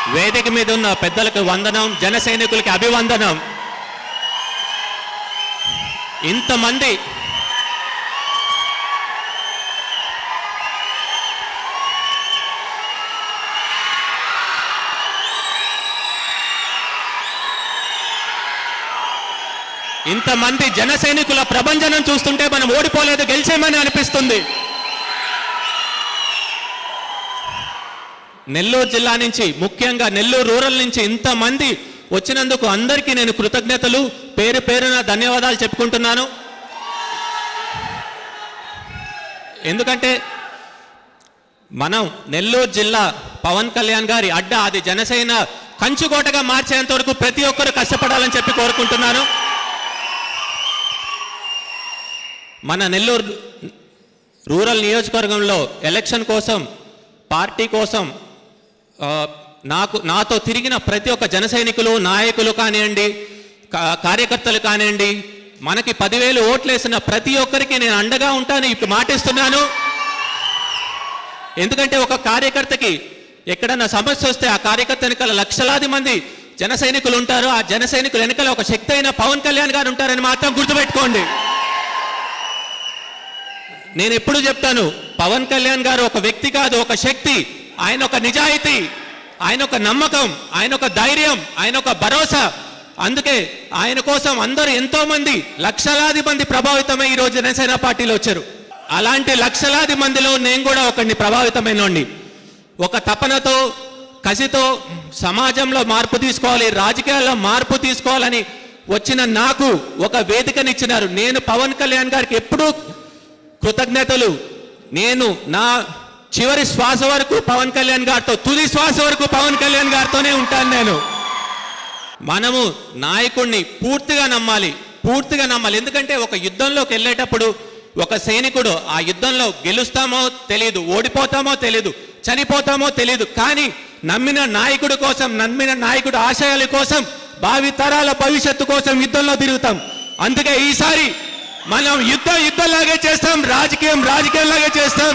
వేదిక మీద ఉన్న పెద్దలకు వందనం జన సైనికులకి అభివందనం ఇంతమంది ఇంతమంది జన సైనికుల ప్రభంజనం చూస్తుంటే మనం ఓడిపోలేదు గెలిచేమని అనిపిస్తుంది నెల్లూరు జిల్లా నుంచి ముఖ్యంగా నెల్లూరు రూరల్ నుంచి ఇంతమంది వచ్చినందుకు అందరికీ నేను కృతజ్ఞతలు పేరు పేరున ధన్యవాదాలు చెప్పుకుంటున్నాను ఎందుకంటే మనం నెల్లూరు జిల్లా పవన్ కళ్యాణ్ గారి అడ్డ అది జనసేన కంచుకోటగా మార్చేంత వరకు ప్రతి ఒక్కరు కష్టపడాలని చెప్పి కోరుకుంటున్నాను మన నెల్లూరు రూరల్ నియోజకవర్గంలో ఎలక్షన్ కోసం పార్టీ కోసం ఆ, నాకు నాతో తిరిగిన ప్రతి ఒక్క జన సైనికులు నాయకులు కానివ్వండి కా- కార్యకర్తలు కానివ్వండి మనకి పదివేలు ఓట్లేసిన ప్రతి ఒక్కరికి నేను అండగా ఉంటాను ఇప్పుడు మాటిస్తున్నాను ఎందుకంటే ఒక కార్యకర్తకి ఎక్కడన్నా సమస్య వస్తే ఆ కార్యకర్త వెనకాల లక్షలాది మంది జన సైనికులు ఉంటారు ఆ జన సైనికుల వెనకాల ఒక శక్తి అయిన పవన్ కళ్యాణ్ గారు ఉంటారని మాత్రం గుర్తుపెట్టుకోండి నేను ఎప్పుడు చెప్తాను పవన్ కళ్యాణ్ గారు ఒక వ్యక్తి కాదు ఒక శక్తి ఆయన ఒక నిజాయితీ ఆయన ఒక నమ్మకం ఆయన ఒక ధైర్యం ఆయన ఒక భరోసా అందుకే ఆయన కోసం అందరూ ఎంతో మంది లక్షలాది మంది ప్రభావితమై ఈ రోజు జనసేన పార్టీలో వచ్చారు అలాంటి లక్షలాది మందిలో నేను కూడా ఒకడిని ప్రభావితమైనోడిని ఒక తపనతో కసితో సమాజంలో మార్పు తీసుకోవాలి రాజకీయాల్లో మార్పు తీసుకోవాలని వచ్చిన నాకు ఒక వేదికనిచ్చినారు నేను పవన్ కళ్యాణ్ గారికి ఎప్పుడూ కృతజ్ఞతలు నేను నా చివరి శ్వాస వరకు పవన్ కళ్యాణ్ గారితో తుది శ్వాస వరకు పవన్ కళ్యాణ్ గారితోనే ఉంటాను నేను మనము నాయకుడిని పూర్తిగా నమ్మాలి పూర్తిగా నమ్మాలి ఎందుకంటే ఒక యుద్ధంలోకి వెళ్ళేటప్పుడు ఒక సైనికుడు ఆ యుద్ధంలో గెలుస్తామో తెలియదు ఓడిపోతామో తెలియదు చనిపోతామో తెలియదు కానీ నమ్మిన నాయకుడి కోసం నమ్మిన నాయకుడి ఆశయాల కోసం భావి తరాల భవిష్యత్తు కోసం యుద్ధంలో తిరుగుతాం అందుకే ఈసారి మనం యుద్ధం యుద్ధంలాగే చేస్తాం రాజకీయం రాజకీయంలాగే చేస్తాం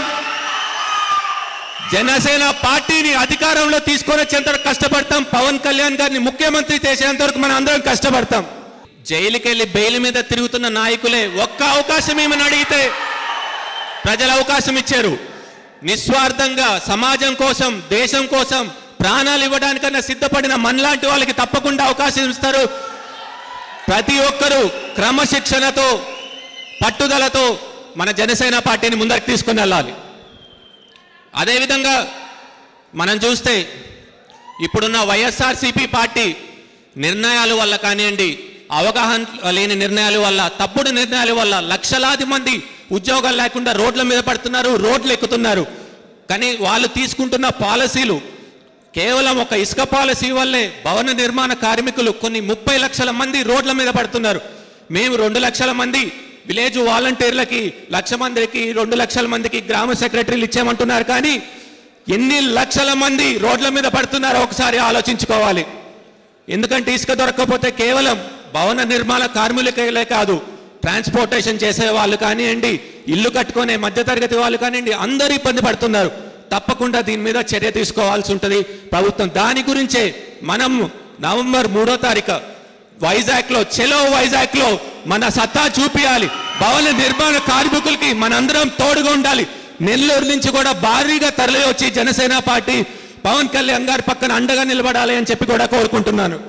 జనసేన పార్టీని అధికారంలో తీసుకొని వచ్చేంత వరకు కష్టపడతాం పవన్ కళ్యాణ్ గారిని ముఖ్యమంత్రి చేసేంత వరకు మనం అందరం కష్టపడతాం జైలుకి వెళ్ళి బెయిల్ మీద తిరుగుతున్న నాయకులే ఒక్క అవకాశం ఏమని అడిగితే ప్రజలు అవకాశం ఇచ్చారు నిస్వార్థంగా సమాజం కోసం దేశం కోసం ప్రాణాలు ఇవ్వడానికన్నా సిద్ధపడిన మనలాంటి వాళ్ళకి తప్పకుండా అవకాశం ఇస్తారు ప్రతి ఒక్కరూ క్రమశిక్షణతో పట్టుదలతో మన జనసేన పార్టీని ముందరికి తీసుకుని వెళ్ళాలి అదేవిధంగా మనం చూస్తే ఇప్పుడున్న వైఎస్ఆర్సీపీ పార్టీ నిర్ణయాల వల్ల కానివ్వండి అవగాహన లేని నిర్ణయాల వల్ల తప్పుడు నిర్ణయాల వల్ల లక్షలాది మంది ఉద్యోగాలు లేకుండా రోడ్ల మీద పడుతున్నారు రోడ్లు ఎక్కుతున్నారు కానీ వాళ్ళు తీసుకుంటున్న పాలసీలు కేవలం ఒక ఇసుక పాలసీ వల్లే భవన నిర్మాణ కార్మికులు కొన్ని ముప్పై లక్షల మంది రోడ్ల మీద పడుతున్నారు మేము రెండు లక్షల మంది విలేజ్ వాలంటీర్లకి లక్ష మందికి రెండు లక్షల మందికి గ్రామ సెక్రటరీలు ఇచ్చామంటున్నారు కానీ ఎన్ని లక్షల మంది రోడ్ల మీద పడుతున్నారో ఒకసారి ఆలోచించుకోవాలి ఎందుకంటే ఇసుక దొరకకపోతే కేవలం భవన నిర్మాణ కార్మికులకే కాదు ట్రాన్స్పోర్టేషన్ చేసే వాళ్ళు కానివ్వండి ఇల్లు కట్టుకునే మధ్యతరగతి వాళ్ళు కానివ్వండి అందరూ ఇబ్బంది పడుతున్నారు తప్పకుండా దీని మీద చర్య తీసుకోవాల్సి ఉంటుంది ప్రభుత్వం దాని గురించే మనం నవంబర్ మూడో తారీఖు వైజాగ్ లో చెలో వైజాగ్ లో మన సత్తా చూపియాలి భవన నిర్మాణ కార్మికులకి మనందరం తోడుగా ఉండాలి నెల్లూరు నుంచి కూడా భారీగా తరలి వచ్చి జనసేన పార్టీ పవన్ కళ్యాణ్ గారి పక్కన అండగా నిలబడాలి అని చెప్పి కూడా కోరుకుంటున్నాను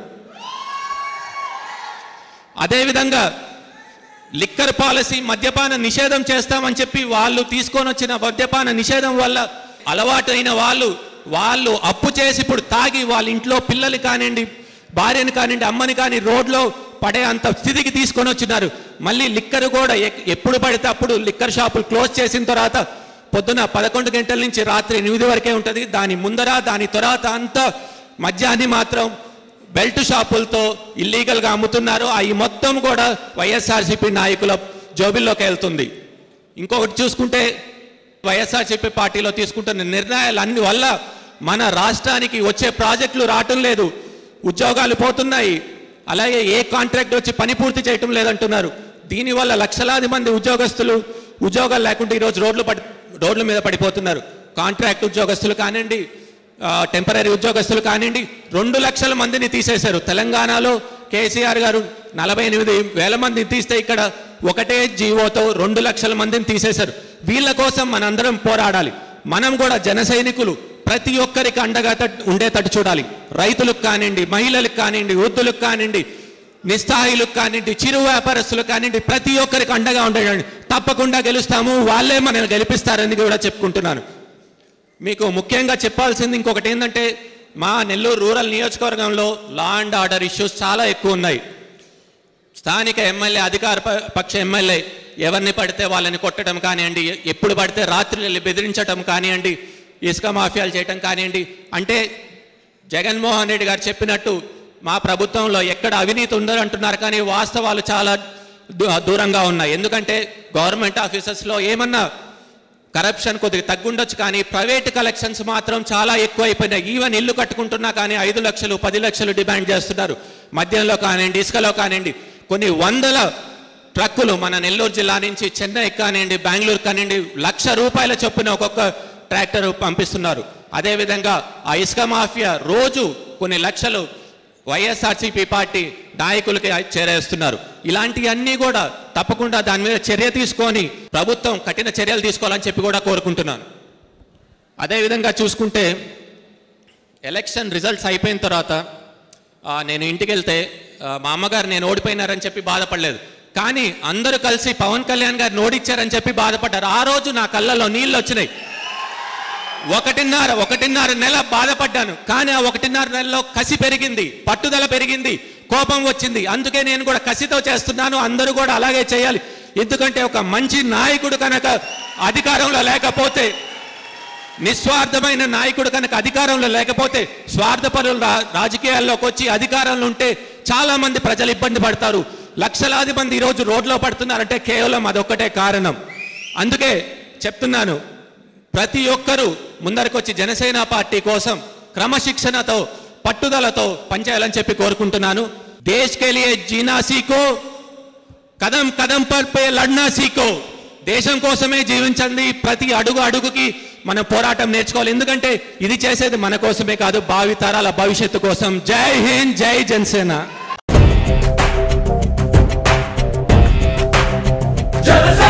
అదేవిధంగా లిక్కర్ పాలసీ మద్యపాన నిషేధం చేస్తామని చెప్పి వాళ్ళు తీసుకొని వచ్చిన మద్యపాన నిషేధం వల్ల అలవాటైన వాళ్ళు వాళ్ళు అప్పు చేసి ఇప్పుడు తాగి వాళ్ళ ఇంట్లో పిల్లలు కానివ్వండి భార్యని కానివ్వండి అమ్మని కానీ రోడ్లో పడే అంత స్థితికి తీసుకొని వచ్చినారు మళ్ళీ లిక్కర్ కూడా ఎక్- ఎప్పుడు పడితే అప్పుడు లిక్కర్ షాపులు క్లోజ్ చేసిన తర్వాత పొద్దున పదకొండు గంటల నుంచి రాత్రి ఎనిమిది వరకే ఉంటుంది దాని ముందర దాని తర్వాత అంతా మధ్యాహ్నం మాత్రం బెల్ట్ షాపులతో ఇల్లీగల్గా అమ్ముతున్నారు అవి మొత్తం కూడా వైఎస్ఆర్సీపీ నాయకుల జోబిల్లోకి వెళ్తుంది ఇంకొకటి చూసుకుంటే వైఎస్ఆర్సీపీ పార్టీలో తీసుకుంటున్న నిర్ణయాలు అన్ని వల్ల మన రాష్ట్రానికి వచ్చే ప్రాజెక్టులు రావటం లేదు ఉద్యోగాలు పోతున్నాయి అలాగే ఏ కాంట్రాక్ట్ వచ్చి పని పూర్తి చేయటం లేదంటున్నారు దీనివల్ల లక్షలాది మంది ఉద్యోగస్తులు ఉద్యోగాలు లేకుండా ఈరోజు రోడ్లు పడి రోడ్ల మీద పడిపోతున్నారు కాంట్రాక్ట్ ఉద్యోగస్తులు కానివ్వండి టెంపరీ ఉద్యోగస్తులు కానివ్వండి రెండు లక్షల మందిని తీసేశారు తెలంగాణలో కేసీఆర్ గారు నలభై ఎనిమిది వేల మందిని తీస్తే ఇక్కడ ఒకటే జీవోతో రెండు లక్షల మందిని తీసేశారు వీళ్ళ కోసం మనందరం పోరాడాలి మనం కూడా జన సైనికులు ప్రతి ఒక్కరికి అండగా తట్- ఉండేటట్టు చూడాలి రైతులకు కానివ్వండి మహిళలకు కానివ్వండి వృద్ధులకు కానివ్వండి నిస్సహాయులకు కానివ్వండి చిరు వ్యాపారస్తులకు కానివ్వండి ప్రతి ఒక్కరికి అండగా ఉండేయండి తప్పకుండా గెలుస్తాము వాళ్ళే మనల్ని గెలిపిస్తారని కూడా చెప్పుకుంటున్నాను మీకు ముఖ్యంగా చెప్పాల్సింది ఇంకొకటి ఏంటంటే మా నెల్లూరు రూరల్ నియోజకవర్గంలో లా అండ్ ఆర్డర్ ఇష్యూస్ చాలా ఎక్కువ ఉన్నాయి స్థానిక ఎమ్మెల్యే అధికార ప- పక్ష ఎమ్మెల్యే ఎవరిని పడితే వాళ్ళని కొట్టడం కానివ్వండి ఎప్పుడు పడితే రాత్రి వెళ్ళి బెదిరించడం కానివ్వండి ఇసుక మాఫియాలు చేయటం కానివ్వండి అంటే జగన్మోహన్ రెడ్డి గారు చెప్పినట్టు మా ప్రభుత్వంలో ఎక్కడ అవినీతి ఉందని అంటున్నారు కానీ వాస్తవాలు చాలా దూ- దూరంగా ఉన్నాయి ఎందుకంటే గవర్నమెంట్ ఆఫీసెస్లో ఏమన్నా కరప్షన్ కొద్దిగా తగ్గుండొచ్చు కానీ ప్రైవేట్ కలెక్షన్స్ మాత్రం చాలా ఎక్కువ అయిపోయినాయి ఈవెన్ ఇల్లు కట్టుకుంటున్నా కానీ ఐదు లక్షలు పది లక్షలు డిమాండ్ చేస్తున్నారు మద్యంలో కానివ్వండి ఇసుకలో కానివ్వండి కొన్ని వందల ట్రక్కులు మన నెల్లూరు జిల్లా నుంచి చెన్నై కానివ్వండి బెంగళూరు కానివ్వండి లక్ష రూపాయల చొప్పున ఒక్కొక్క ట్రాక్టర్ పంపిస్తున్నారు అదేవిధంగా ఆ ఇసుక మాఫియా రోజు కొన్ని లక్షలు వైఎస్ఆర్సీపీ పార్టీ నాయకులకి చేరేస్తున్నారు ఇలాంటివన్నీ కూడా తప్పకుండా దాని మీద చర్య తీసుకొని ప్రభుత్వం కఠిన చర్యలు తీసుకోవాలని చెప్పి కూడా కోరుకుంటున్నాను అదేవిధంగా చూసుకుంటే ఎలక్షన్ రిజల్ట్స్ అయిపోయిన తర్వాత ఆ, నేను ఇంటికి వెళ్తే ఆ, మా అమ్మగారు నేను ఓడిపోయినారని చెప్పి బాధపడలేదు కానీ అందరూ కలిసి పవన్ కళ్యాణ్ గారిని ఓడిచ్చారని చెప్పి బాధపడ్డారు ఆ రోజు నా కళ్ళలో నీళ్ళు వచ్చినాయి ఒకటిన్నర ఒకటిన్నర నెల బాధపడ్డాను కానీ ఆ ఒకటిన్నర నెలలో కసి పెరిగింది పట్టుదల పెరిగింది కోపం వచ్చింది అందుకే నేను కూడా కసితో చేస్తున్నాను అందరూ కూడా అలాగే చేయాలి ఎందుకంటే ఒక మంచి నాయకుడు కనుక అధికారంలో లేకపోతే నిస్వార్థమైన నాయకుడు కనుక అధికారంలో లేకపోతే స్వార్థపరులు రా- రాజకీయాల్లోకి వచ్చి అధికారంలో ఉంటే చాలా మంది ప్రజలు ఇబ్బంది పడతారు లక్షలాది మంది ఈరోజు రోడ్లో పడుతున్నారంటే కేవలం అదొక్కటే కారణం అందుకే చెప్తున్నాను ప్రతి ఒక్కరూ ముందరకొచ్చి జనసేన పార్టీ కోసం క్రమశిక్షణతో పట్టుదలతో పనిచేయాలని చెప్పి కోరుకుంటున్నాను దేశ్ కే లియే జీనా సీకో కదం కదం పర్ పే లడ్నా సీకో దేశం కోసమే జీవించండి ప్రతి అడుగు అడుగుకి మనం పోరాటం నేర్చుకోవాలి ఎందుకంటే ఇది చేసేది మన కోసమే కాదు భావి తరాల భవిష్యత్తు కోసం జై హింద్ జై జనసేన జనసేన